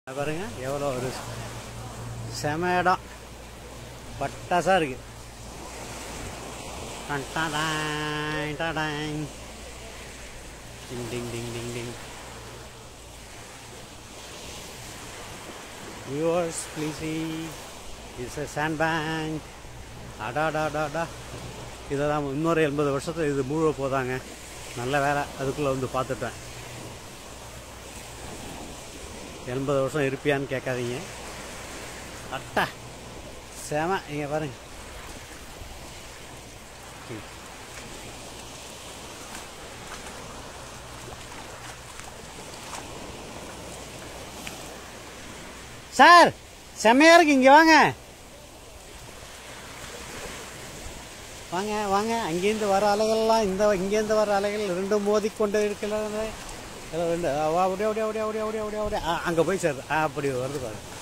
பாருங்க எவ்வளோ ஒரு செம இடம் பட்டாசா இருக்கு டன் டடாய் டடாய். டிங் டிங் டிங் டிங் டிங் viewers please it's a sandbank அடாடாடாடா இதெல்லாம் இன்னொரு எண்பது வருஷத்துல இது முழுவ போதாங்க நல்ல வேலை அதுக்குள்ளே வந்து பார்த்துட்டேன் எண்பது வருஷம் இருப்பியான்னு கேட்காதீங்க அட்டா செம இங்கே பாருங்க ம். சார் செம்மையா இருக்கு இங்க வாங்க வாங்க வாங்க அங்கேருந்து வர அலைகள்லாம் இந்த இங்கேருந்து வர அலைகள் ரெண்டும் மோதிக்கொண்டு இருக்கிறது ஏதோ ரெண்டு ஆ, அப்படியே அப்படியே அப்படியே அப்படியே அப்படியே அப்படியே அப்படியே ஆ, அங்க போய் சேருது ஆ, அப்படி வருது பாரு